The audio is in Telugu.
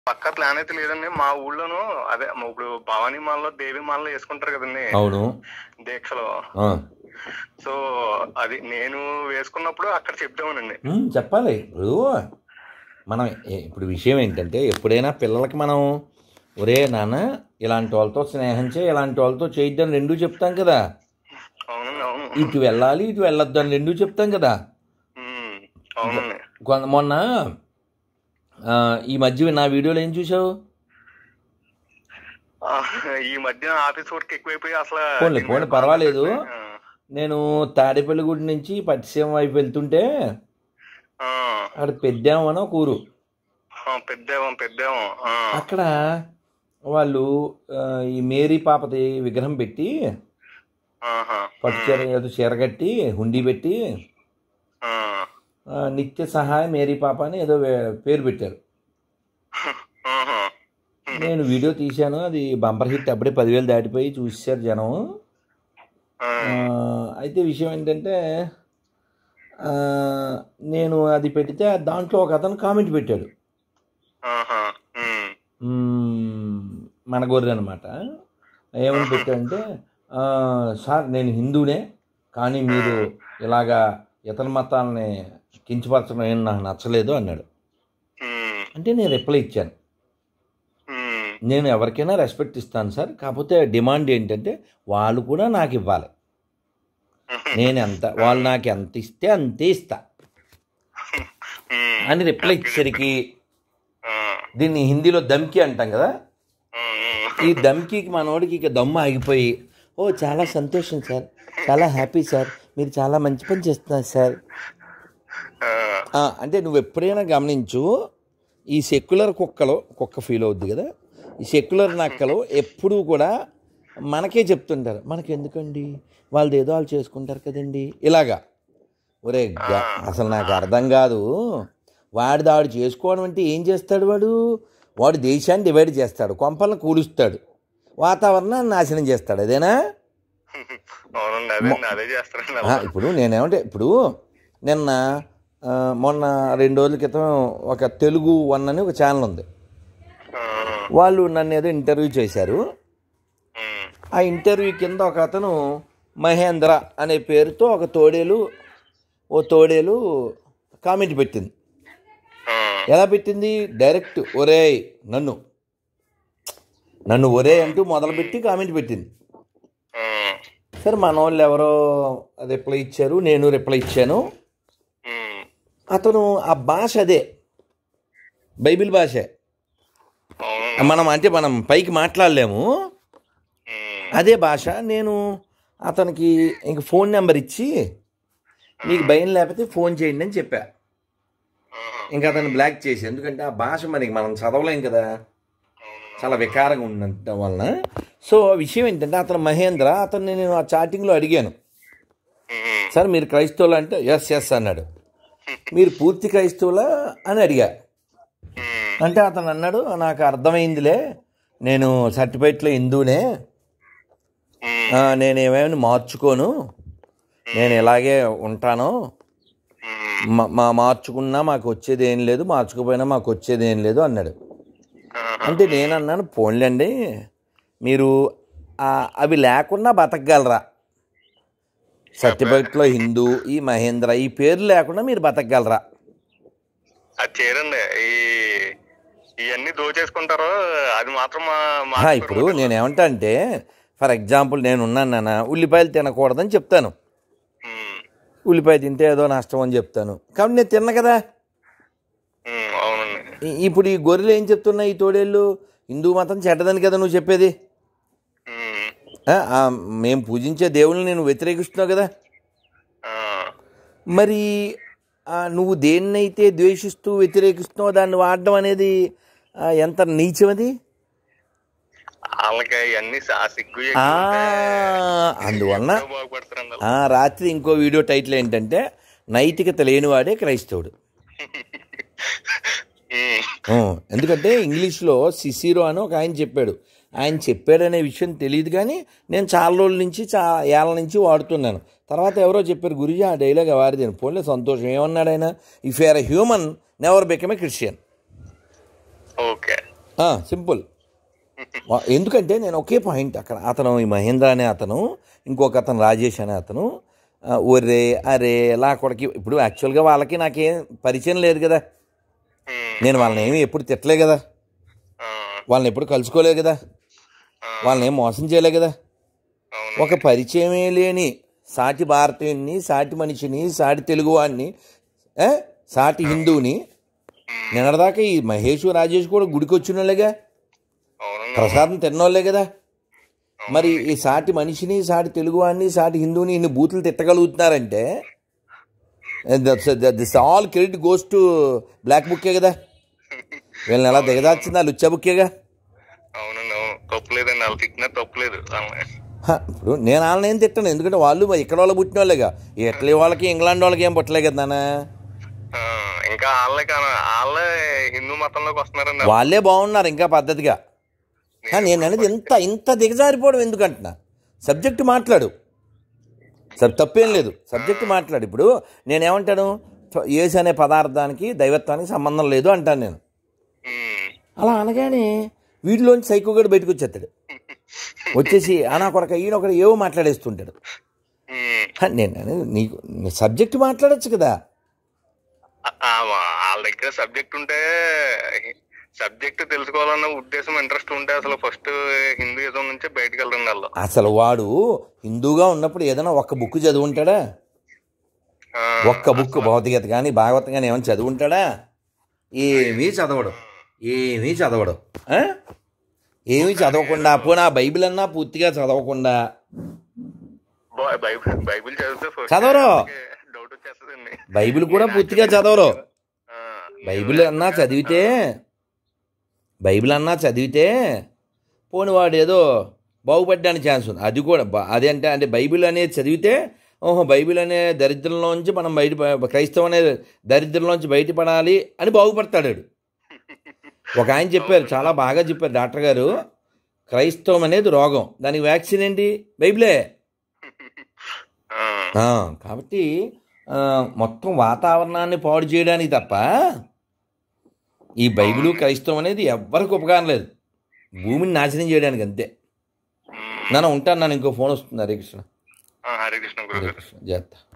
పక్క ప్లాన్ అయితే లేదండి మా ఊళ్ళోను అదే మా ఇప్పుడు భవానీ మాలలో దేవి మాలలో వేసుకుంటారు కదండి అవును దీక్షలో ఆ. సో అది నేను వేసుకున్నప్పుడు అక్కడ చెప్దామనండి ఉమ్, చెప్పాలి ఇప్పుడు మనం ఏ- ఇప్పుడు విషయం ఏంటంటే ఎప్పుడైనా పిల్లలకి మనం ఒరే నాన్న ఇలాంటి వాళ్ళతో స్నేహం చేయి ఇలాంటి వాళ్ళతో చేయొద్దని రెండూ చెప్తాం కదా అవునండి అవును ఇటు వెళ్ళాలి ఇటు వెళ్ళొద్దు అని రెండూ చెప్తాం కదా ఉమ్, అవునండి కొంత మొన్న ఆ, ఈ మధ్య నా వీడియోలో ఏం చూసావు ఆ, ఈ మధ్య ఆఫీస్ వర్క్ ఎక్కువైపోయి అసలు పోన్లే, దీని పోన్లే, మీద పర్వాలేదు. ఆ, నేను తాడేపల్లిగూడి నుంచి పట్టిసీమ వైపు వెళ్తుంటే ఆ, అక్కడ పెద్దాం అని ఒక ఊరు ఆ, పెద్దేవం పెద్దేవం ఆ, అక్కడ వాళ్ళు ఆ, ఈ మేరీ పాపది విగ్రహం పెట్టి ఆహా, పట్టు చీర ఏదో చీర కట్టి హుండీ పెట్టి ఆ, ఆ, నిత్య సహాయ మేరీ పాప అని ఏదో వే- పేరు పెట్టారు ఆహా, నేను వీడియో తీశాను అది బంపర్ హిట్ అప్పుడే పదివేలు దాటిపోయి చూసారు జనం ఆ, ఆ, అయితే విషయం ఏంటంటే ఆ, నేను అది పెడితే దాంట్లో ఒక అతను కామెంట్ పెట్టాడు ఆహా, ఉమ్, మ్మ్, మన గొర్రె అనమాట ఏమని పెట్టాడంటే "ఆ, సార్ నేను హిందూనే కానీ మీరు ఇలాగా ఇతర మతాలని కించపరచడం ఏం నాకు నచ్చలేదు అన్నాడు ఉమ్, అంటే నేను రిప్లై ఇచ్చాను ఉమ్, నేను ఎవరికైనా రెస్పెక్ట్ ఇస్తాను సార్ కాకపోతే డిమాండ్ ఏంటంటే వాళ్ళు కూడా నాకు ఇవ్వాలి నేను ఎంత వాళ్ళు నాకు ఎంత ఇస్తే అంతే ఇస్తా ఉమ్, అని రిప్లై ఇచ్చేసరికి ఆ, దీన్ని హిందీలో దమ్కి అంటాం కదా ఉమ్, ఈ దమ్కి మనోడికి ఇక దమ్ము ఆగిపోయి ఓ చాలా సంతోషం సార్ చాలా హ్యాపీ సార్ మీరు చాలా మంచి పని చేస్తున్నారు సార్ ఆ, ఆ, అంటే నువ్వు ఎప్పుడైనా గమనించు ఈ సెక్యులర్ కుక్కలో కుక్క ఫీల్ అవుద్ది కదా ఈ సెక్యులర్ నక్కలు ఎప్పుడూ కూడా మనకే చెప్తుంటారు మనకి ఎందుకండి వాళ్ళది ఏదో వాళ్ళు చేసుకుంటారు కదండి ఇలాగా ఒరే గ- అసలు నాకు అర్థం కాదు వాడి దాడు చేసుకోవడం అంటే ఏం చేస్తాడు వాడు వాడు దేశాన్ని డివైడ్ చేస్తాడు కొంపలను కూలుస్తాడు వాతావరణాన్ని నాశనం చేస్తాడు అదేనా అవునండి అదే అదే చేస్తారండి ఆ, ఇప్పుడు నేనేమంటే ఇప్పుడు నిన్న ఆ, మొన్న రెండు రోజుల క్రితం ఒక తెలుగు వన్ అని ఒక ఛానల్ ఉంది ఆ, వాళ్ళు నన్ను ఏదో ఇంటర్వ్యూ చేశారు ఉమ్, ఆ ఇంటర్వ్యూ కింద ఒక అతను మహేంద్ర అనే పేరుతో ఒక తోడేలు ఓ తోడేలు కామెంట్ పెట్టింది ఆ, ఎలా పెట్టింది డైరెక్ట్ ఒరేయ్ నన్ను నన్ను ఒరే అంటూ మొదలుపెట్టి కామెంట్ పెట్టింది ఆ, సరే మన వాళ్ళు ఎవరో రిప్లై ఇచ్చారు నేను రిప్లై ఇచ్చాను ఉమ్, అతను ఆ భాష అదే బైబిల్ భాషే అవునండి మనం అంటే మనం పైకి మాట్లాడలేము ఉమ్, అదే భాష నేను అతనికి ఇంక ఫోన్ నెంబర్ ఇచ్చి మీకు భయం లేకపోతే ఫోన్ చేయండి అని చెప్పా ఆహా, ఇంకా అతను బ్లాక్ చేసి ఎందుకంటే ఆ భాష మరి మనం చదవలేం కదా అవును చాలా వికారంగా ఉండటం వలన సో విషయం ఏంటంటే అతను మహేంద్ర అతన్ని నేను ఆ చాటింగ్లో అడిగాను ఉమ్, సార్ మీరు క్రైస్తవులు అంటే ఎస్ ఎస్ అన్నాడు మీరు పూర్తి క్రైస్తవులా అని అడిగా ఉమ్, అంటే అతను అన్నాడు నాకు అర్థమైందిలే నేను సర్టిఫికేట్లో హిందూనే ఉమ్, ఆ, నేను ఏమేమి మార్చుకోను నేను ఇలాగే ఉంటాను ఉమ్, మా మా మార్చుకున్నా మాకు వచ్చేది ఏం లేదు మార్చుకోపోయినా మాకు వచ్చేది ఏం లేదు అన్నాడు ఆహా, అంటే నేను అన్నాను పోన్లేండి మీరు ఆ, అవి లేకుండా బతకగలరా సర్టిఫికేట్లో హిందూ ఈ మహేంద్ర ఈ పేర్లు లేకుండా మీరు బతకగలరా అది చేయరండి ఈ ఇవన్నీ దోచేసుకుంటారు అది మాత్రం మా మా ఆ, ఇప్పుడు నేనేమంటా అంటే ఫర్ ఎగ్జాంపుల్ నేను ఉన్నాను నాన్న ఉల్లిపాయలు తినకూడదని చెప్తాను ఉమ్, ఉల్లిపాయ తింటే ఏదో నష్టం అని చెప్తాను కాబట్టి నేను తిన్న కదా ఉమ్, అవునండి ఈ- ఇప్పుడు ఈ గొర్రెలు ఏం చెప్తున్నాయి ఈ తోడేళ్ళు హిందూ మతం చెడ్డదని కదా నువ్వు చెప్పేది ఉమ్, ఆ, ఆ, మేము పూజించే దేవుళ్ళని నేను వ్యతిరేకిస్తున్నావు కదా ఆ, మరి ఆ, నువ్వు దేన్నైతే ద్వేషిస్తూ వ్యతిరేకిస్తున్నావో దాన్ని వాడడం అనేది ఆ, ఎంత నీచం అది వాళ్ళకి ఇవన్నీ ఆ సిగ్గు ఆ, ఎక్కువ అందువలన ఉంటే బాగుపడతారండి వాళ్ళు. ఆ, రాత్రి ఇంకో వీడియో టైటిల్ ఏంటంటే నైతికత లేనివాడే క్రైస్తవుడు ఉమ్, ఆ, ఎందుకంటే ఇంగ్లీష్లో సిసిరో అని ఒక ఆయన చెప్పాడు ఆయన చెప్పాడనే విషయం తెలియదు కానీ నేను చాలా రోజుల నుంచి చా ఏళ్ళ నుంచి వాడుతున్నాను తర్వాత ఎవరో చెప్పారు గురుజీ ఆ డైలాగ్ వారిదేను పోలే సంతోషం ఏమన్నాడు ఆయన if you are a human never become a Christian okay ఆ, సింపుల్ వా- ఎందుకంటే నేను ఒకే పాయింట్ అక్కడ అతను ఈ మహేంద్ర అనే అతను ఇంకొక అతను రాజేష్ అనే అతను ఆ, ఒరే అరే ఎలా కొడకి ఇప్పుడు యాక్చువల్గా వాళ్ళకి నాకేం పరిచయం లేదు కదా ఉమ్, నేను వాళ్ళని ఏమి ఎప్పుడు తిట్టలే కదా ఆ, వాళ్ళని ఎప్పుడు కలుసుకోలే కదా ఆ, వాళ్ళని ఏం మోసం చేయలే కదా అవును ఒక పరిచయమే లేని సాటి భారతీయుని సాటి మనిషిని సాటి తెలుగువాడిని ఏ? సాటి హిందువుని నిన్నటిదాకా ఈ మహేష్ రాజేష్ కూడా గుడికి వచ్చిన వాళ్ళేగా అవునండి ప్రసాదం తిన్నోళ్ళే కదా మరి ఈ సాటి మనిషిని సాటి తెలుగువాడిని సాటి హిందువుని ఇన్ని బూతులు తిట్టగలుగుతున్నారంటే this all credit goes to black బుక్కే కదా వీళ్ళని ఎలా దిగదార్చింది ఆ లుచ్చా బుక్కేగా అవునండి అవును తప్పులేదండి వాళ్ళు తిట్టినా తప్పులేదు వాళ్ళని హ, ఇప్పుడు నేను వాళ్ళని ఏం తిట్టాను ఎందుకంటే వాళ్ళు మరి ఇక్కడ వాళ్ళు పుట్టిన వాళ్ళేగా ఇటలీ వాళ్ళకి ఇంగ్లాండ్ వాళ్ళకి ఏం పుట్టలే కదా నాన్న ఆ, ఇంకా వాళ్ళే కాన- వాళ్ళే హిందూ మతంలోకి వస్తున్నారండి వాళ్ళే బాగున్నారు ఇంకా పద్ధతిగా హ, నేను అనేది ఇంత ఇంత దిగజారిపోవడం ఎందుకంటున్నా సబ్జెక్ట్ మాట్లాడు సబ్ తప్పేం లేదు సబ్జెక్ట్ మాట్లాడు ఇప్పుడు నేనేమంటాను ఏసు అనే పదార్థానికి దైవత్వానికి సంబంధం లేదు అంటాను నేను ఉమ్, అలా అనగానే వీడిలోంచి సైకో గడు బయటకు వచ్చేస్తాడు వచ్చేసి అనా కొడక ఈయన ఒకడు ఏవో మాట్లాడేస్తుంటాడు ఉమ్. హ, నేను అనేది నీకు సబ్జెక్ట్ మాట్లాడొచ్చు కదా ఆ- ఆ, వాళ్ళ దగ్గర సబ్జెక్ట్ ఉంటే సబ్జెక్ట్ తెలుసుకోవాలన్న ఉద్దేశం ఇంట్రెస్ట్ ఉంటే అసలు ఫస్ట్ హిందూయిజం నుంచే బయటకు వెళ్ళండి వాళ్ళు అసలు వాడు హిందూగా ఉన్నప్పుడు ఏదైనా ఒక్క బుక్ చదువుంటాడా ఆ, ఒక్క బుక్ భౌతికత కానీ భాగవతం కానీ ఏమైనా చదువుంటాడా ఏమీ చదవడు ఏమీ చదవడు ఆ? ఏమీ చదవకుండా పోనా బైబిల్ అన్నా పూర్తిగా చదవకుండా బై- బైబిల్ బైబిల్ చదివితే ఫస్ట్ చదవరు. డౌట్ వచ్చేస్తుందండి బైబిల్ కూడా పూర్తిగా చదవరు ఆ, బైబిల్ అన్నా చదివితే బైబిల్ అన్నా చదివితే పోని వాడు ఏదో బాగుపడ్డానికి ఛాన్స్ ఉంది అది కూడా బ- అదేంటే అంటే బైబిల్ అనేది చదివితే ఓహో బైబిల్ అనే దరిద్రంలోంచి మనం బయట క్రైస్తవం అనే దరిద్రంలోంచి బయటపడాలి అని బాగుపడతాడు వాడు. ఒక ఆయన చెప్పారు చాలా బాగా చెప్పారు డాక్టర్ గారు క్రైస్తవం అనేది రోగం దానికి వ్యాక్సిన్ ఏంటి బైబిలే ఆ, ఆ, కాబట్టి ఆ, మొత్తం వాతావరణాన్ని పాడు చేయడానికి తప్ప ఈ బైబిల్ క్రైస్తవం అనేది ఎవ్వరికి ఉపకారం లేదు భూమిని నాశనం చేయడానికి అంతే ఉమ్. నాన్న ఉంటాను నన్ను ఇంకో ఫోన్ వస్తుంది హరే కృష్ణ ఆ, హరే కృష్ణ గురుగారు హరే కృష్ణ జాగ్రత్త